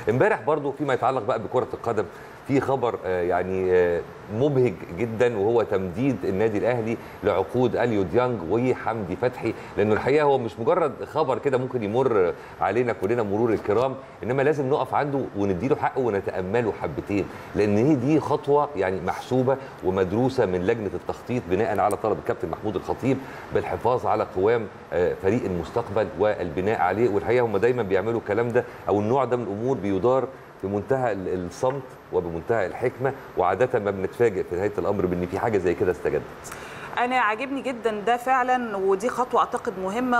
امبارح برضو فيما يتعلق بقى بكره القدم في خبر آه، يعني آه، مبهج جدا وهو تمديد النادي الاهلي لعقود اليو ديانج وحمدي فتحي لانه الحقيقه هو مش مجرد خبر كده ممكن يمر علينا كلنا مرور الكرام انما لازم نقف عنده ونديله حقه ونتامله حبتين لان هي دي خطوه يعني محسوبه ومدروسه من لجنه التخطيط بناء على طلب الكابتن محمود الخطيب بالحفاظ على قوام آه، فريق المستقبل والبناء عليه والحقيقه هم دايما بيعملوا الكلام ده او النوع ده من الامور بيدار بمنتهى ال- الصمت وبمنتهى الحكمه وعاده ما بنتفاجئ في نهايه الامر بان في حاجه زي كده استجدت انا عاجبني جدا ده فعلا ودي خطوه اعتقد مهمه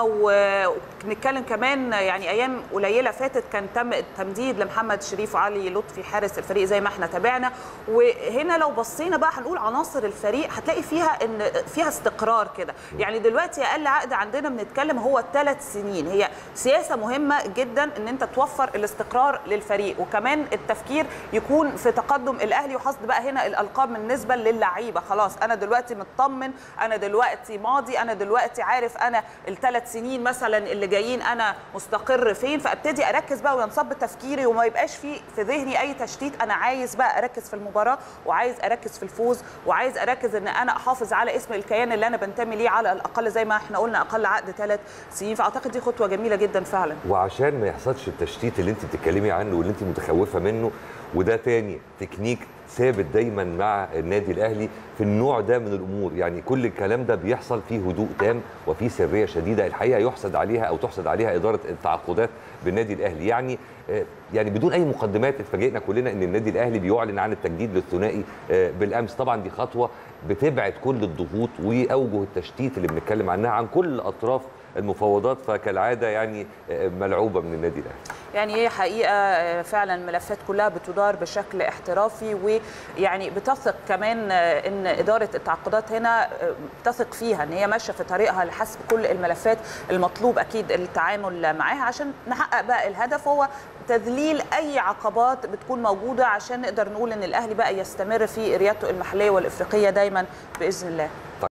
ونتكلم كمان يعني ايام قليله فاتت كان تم التمديد لمحمد شريف وعلي لطفي حارس الفريق زي ما احنا تابعنا وهنا لو بصينا بقى هنقول عناصر الفريق هتلاقي فيها ان فيها استقرار كده يعني دلوقتي اقل عقد عندنا بنتكلم هو ثلاث سنين هي سياسه مهمه جدا ان انت توفر الاستقرار للفريق وكمان التفكير يكون في تقدم الاهلي وحصد بقى هنا الالقاب بالنسبه للعيبه خلاص انا دلوقتي مطمن انا دلوقتي ماضي انا دلوقتي عارف انا الثلاث سنين مثلا اللي جايين انا مستقر فين فابتدي اركز بقى وينصب تفكيري وما يبقاش في في ذهني اي تشتيت انا عايز بقى اركز في المباراه وعايز اركز في الفوز وعايز اركز ان انا احافظ على اسم الكيان اللي انا بنتمي ليه على الاقل زي ما احنا قلنا اقل عقد ثلاث سنين فاعتقد دي خطوه جميله جدا فعلا وعشان ما يحصلش التشتيت اللي انت بتتكلمي عنه واللي انت متخوفه منه وده تاني تكنيك ثابت دايما مع النادي الاهلي في النوع ده من الامور يعني كل الكلام ده بيحصل فيه هدوء تام وفي سريه شديده الحقيقه يحسد عليها او تحسد عليها اداره التعاقدات بالنادي الاهلي يعني آه، يعني بدون اي مقدمات اتفاجئنا كلنا ان النادي الاهلي بيعلن عن التجديد للثنائي آه، بالامس طبعا دي خطوه بتبعد كل الضغوط واوجه التشتيت اللي بنتكلم عنها عن كل اطراف المفاوضات فكالعاده يعني آه، ملعوبه من النادي الاهلي يعني هي حقيقه آه، فعلا الملفات كلها بتدار بشكل احترافي ويعني بتثق كمان آه، ان اداره التعاقدات هنا آه، بتثق فيها ان هي ماشيه في طريقها لحسب كل الملفات المطلوب اكيد التعامل معاها عشان نحقق بقى الهدف هو تذليل اي عقبات بتكون موجوده عشان نقدر نقول ان الاهلي بقى يستمر في ريادته المحليه والافريقيه دايما باذن الله